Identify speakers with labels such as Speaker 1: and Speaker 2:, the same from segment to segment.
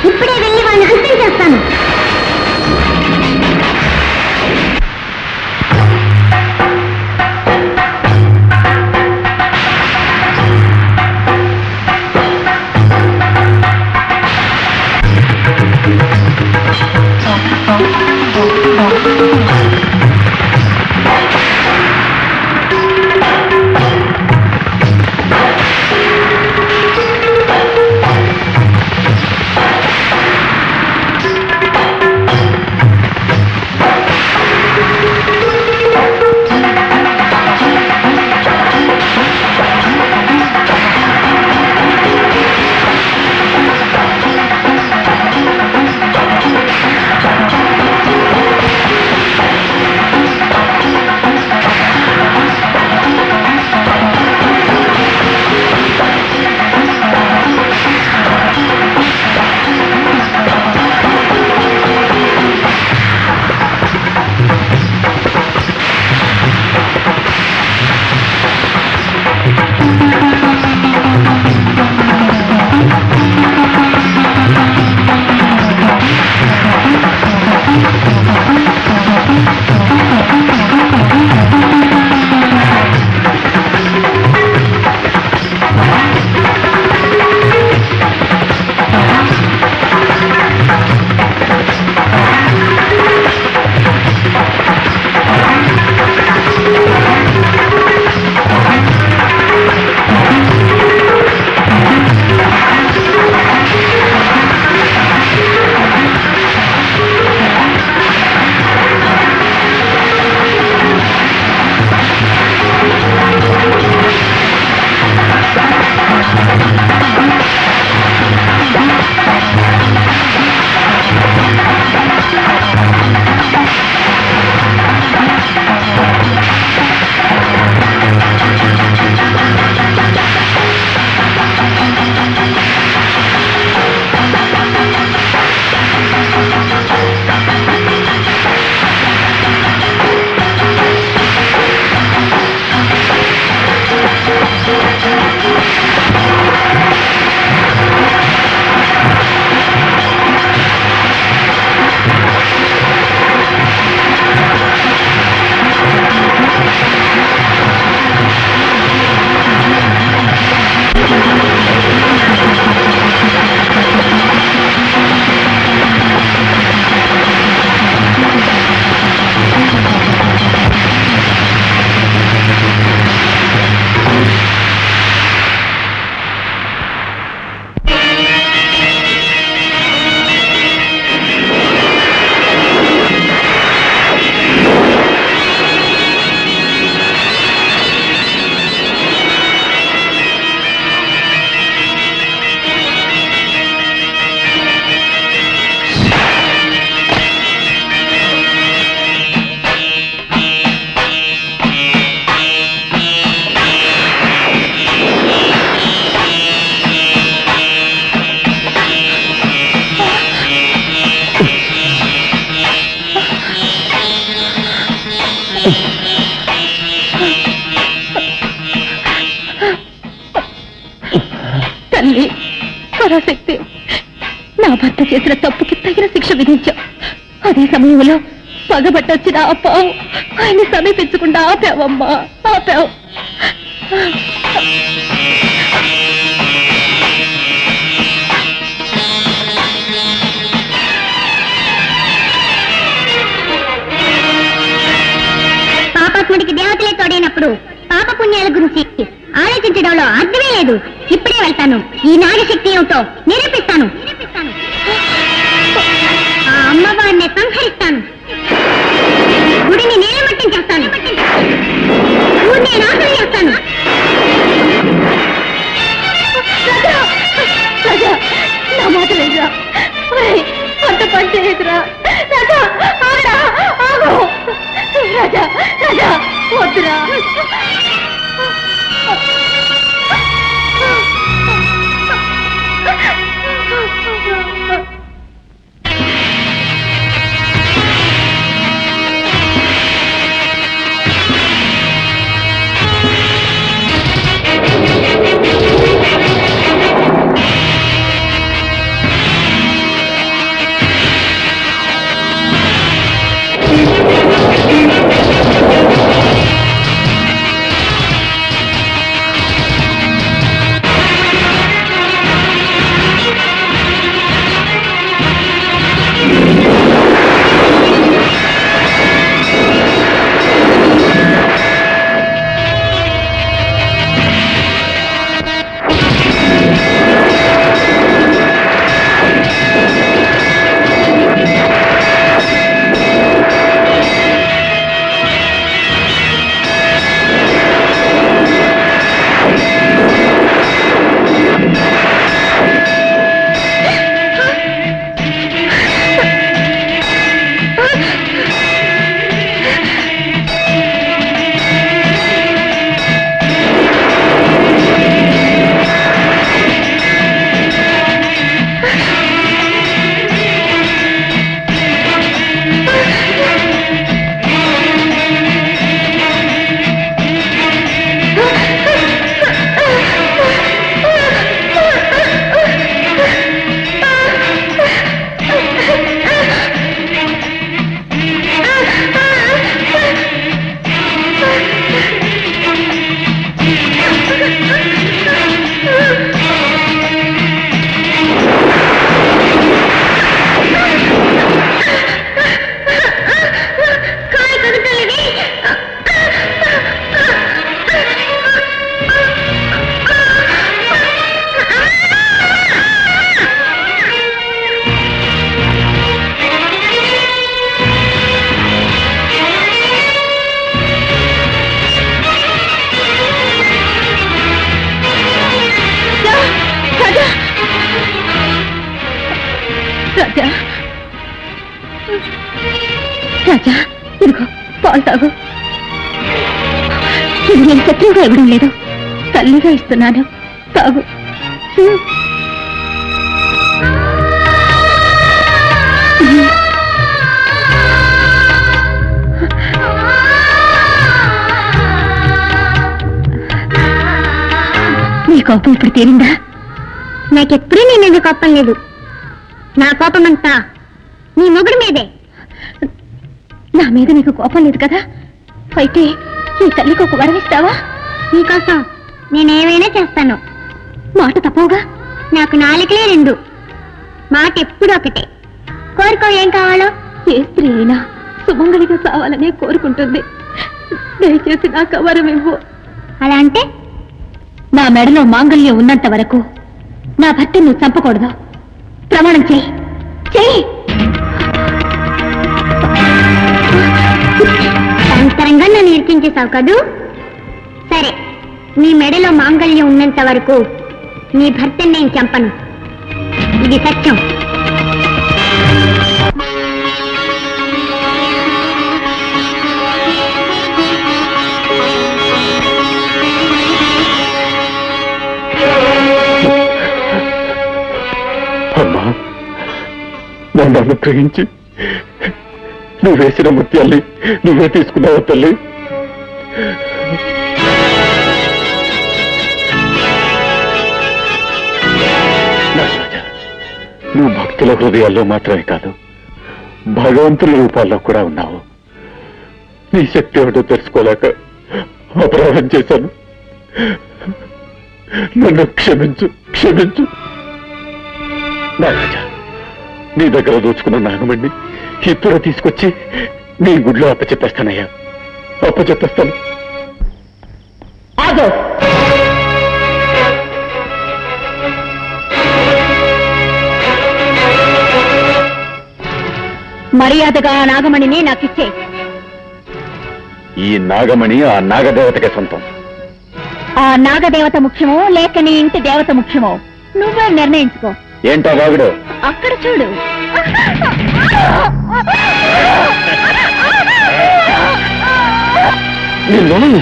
Speaker 1: ఇప్పుడే వెళ్ళి వాళ్ళని హత్య చేస్తాను
Speaker 2: తల్లి పరాశక్తి నా భర్త చేసిన తప్పుకి తగిన శిక్ష విధించావు అదే సమయంలో పగబట్టొచ్చిన ఆ పావు ఆయన్ని సమీపించకుండా ఆపావమ్మా ఆపావు
Speaker 1: పాపాత్ముడికి దేవతలే తోడైనప్పుడు పాప పుణ్యాల గురించి ఆలోచించడంలో అర్థమే లేదు ఇప్పుడే వెళ్తాను ఈ నాగశక్తి ఏమిటో నిరూపిస్తాను ఆ అమ్మవారిని సంహరిస్తాను గుడిని నేలమట్టం చేస్తాను ఊరిని నాశనం చేస్తాను
Speaker 2: రాజా! రాజా! నా మాట వినరా ఒరేయ్, అంత పని చేయకురా రాజా ఆగరా ఆగు రాజా రాజా వద్దురా రాజా రాజా ఇదిగో పాలు తాగు ఇది నేను శత్రువుగా ఇవ్వడం లేదు తల్లిగా ఇస్తున్నాను తాగు ఉమ్. నీ కోపం ఇప్పుడు తీరిందా
Speaker 1: నాకెప్పుడూ నీ మీద కోపం లేదు నా కోపం అంతా నీ మొగుడు మీదే
Speaker 2: నా మీద నీకు కోపం లేదు కదా అయితే ఈ తల్లికి ఒక వరం ఇస్తావా
Speaker 1: నీకోసం నేనేమైనా చేస్తాను
Speaker 2: మాట తప్పవుగా
Speaker 1: నాకు నాలుగులే రెండు మాట ఎప్పుడు ఒకటే కోరుకో ఏం కావాలో
Speaker 2: ఏ స్త్రీ అయినా సుమంగళిగా కావాలనే కోరుకుంటుంది దయచేసి నాకు ఆ వరం ఇవ్వు
Speaker 1: అలా అంటే
Speaker 2: నా మెడలో మాంగల్యం ఉన్నంత వరకు నా భర్త నువ్వు చంపకూడదు ప్రమాణం చెయ్యి చెయ్యి
Speaker 1: సంతరంగా నన్ను ఇరికించేశావు కదూ సరే నీ మెడలో మాంగళ్యం ఉన్నంత వరకు నీ భర్తని నేను చంపను ఇది సత్యం
Speaker 3: అమ్మా నన్ను అనుగ్రహించి నువ్వు వేసిన ముత్యాల్ని నువ్వే తీసుకున్నావు తల్లి నాగరాజా, నువ్వు భక్తుల హృదయాల్లో మాత్రమే కాదు భగవంతుల రూపాల్లో కూడా ఉన్నావు నీ శక్తి ఏమిటో తెలుసుకోలేక అపరాధం చేశాను నన్ను క్షమించు క్షమించు నాగరాజా నీ దగ్గర దోచుకున్న నాగమణ్ణి ఇప్పుడు తీసుకొచ్చి నీ గుడిలో అప్పచెప్పేస్తానయ్యా అప్పచెప్పేస్తాను
Speaker 2: ఆగో మర్యాదగా ఆ నాగమణిని నాకిచ్చే
Speaker 3: ఈ నాగమణి ఆ నాగదేవతకి సొంతం
Speaker 2: ఆ నాగదేవత ముఖ్యమో లేక నీ ఇంటి దేవత ముఖ్యమో నువ్వే నిర్ణయించుకో
Speaker 3: ఏంటా వాగుడు
Speaker 2: అక్కడ చూడు
Speaker 3: నిన్ను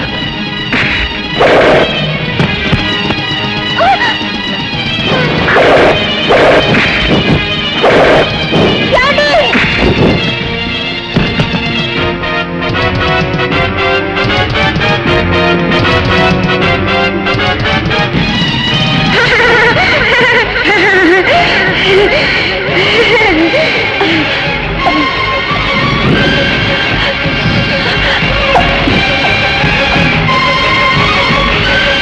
Speaker 1: ఆ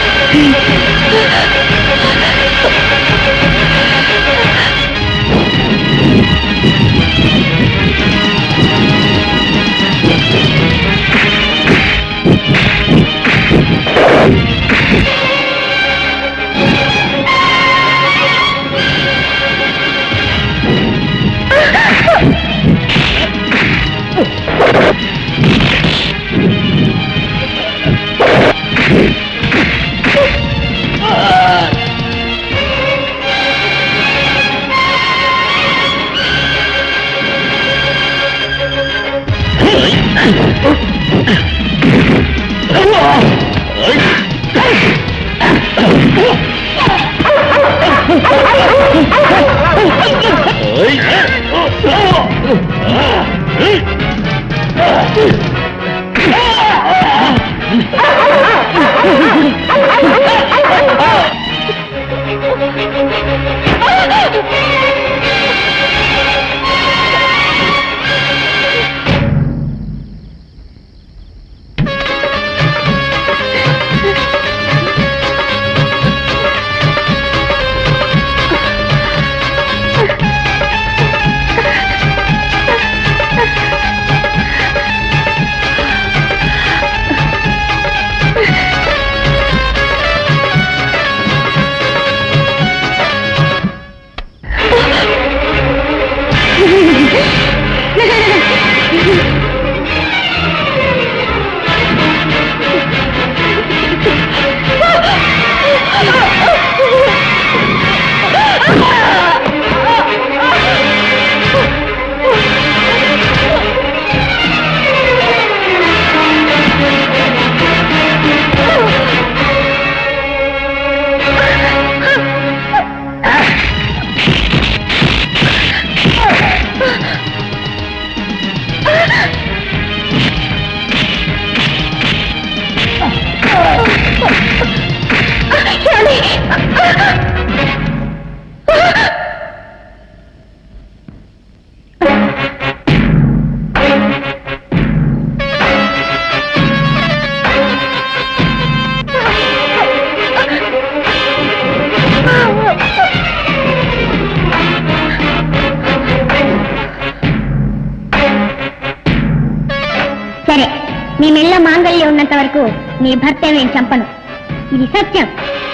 Speaker 1: నీ మెళ్ళ మాంగళ్యం ఉన్నంత వరకు నీ భర్త నేను చంపను ఇది సత్యం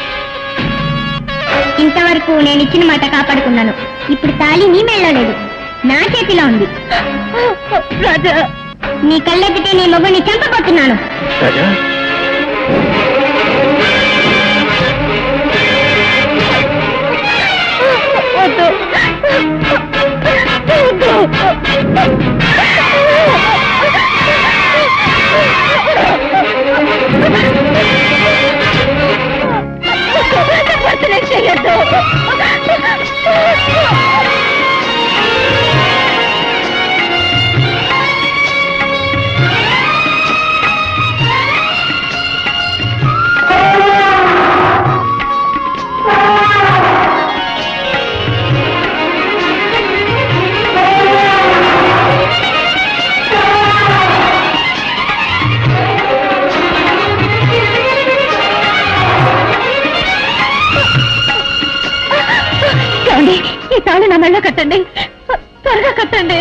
Speaker 1: ఇంతవరకు నేను ఇచ్చిన మాట కాపాడుకున్నాను ఇప్పుడు తాళి నీ మెళ్ళో లేదు నా చేతిలో ఉంది
Speaker 2: రాజా
Speaker 1: నీ కళ్ళెత్తితే నీ మొగ్గుని చంపబోతున్నాను
Speaker 3: రాజా
Speaker 2: వద్దు భర్తనే చెయ్యొద్దు ఏమండి ఈ తాళి నా మెళ్ళ కట్టండి త్వరగా కట్టండి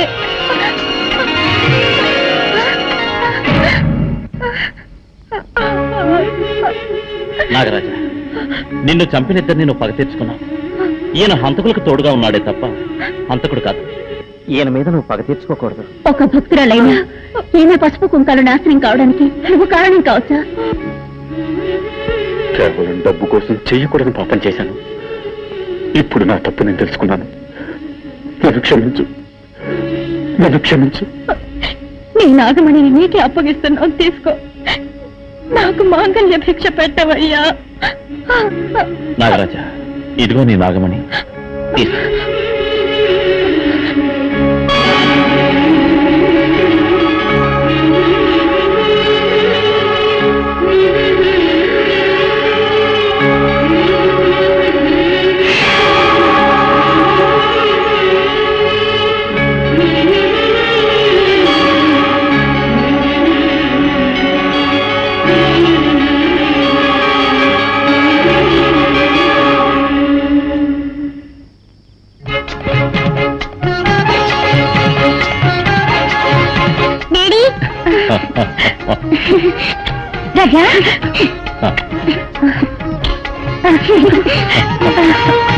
Speaker 4: నాగరాజ నిన్ను చంపినిద్దరిని నువ్వు పగ తీర్చుకున్నావు ఈయన హంతకులకు తోడుగా ఉన్నాడే తప్ప హంతకుడు కాదు ఈయన మీద నువ్వు పగ తీర్చుకోకూడదు
Speaker 2: ఒక భక్తురాలైనా ఈమె పసుపు కుంకాలు నాశనం కావడానికి నువ్వు కారణం కావచ్చా
Speaker 3: కేవలం డబ్బు కోసం చెయ్యకూడని పాపం చేశాను ఇప్పుడు నా తప్పు నేను తెలుసుకున్నాను నన్ను క్షమించు నన్ను క్షమించు
Speaker 2: నీ నాగమణిని నీకే అప్పగిస్తున్నావు తీసుకో నాకు మాంగళ్య భిక్ష పెట్టవయ్యా
Speaker 4: నాగరాజ ఇదిగో నీ నాగమణి తీసుకో.
Speaker 1: డాడీ రాజా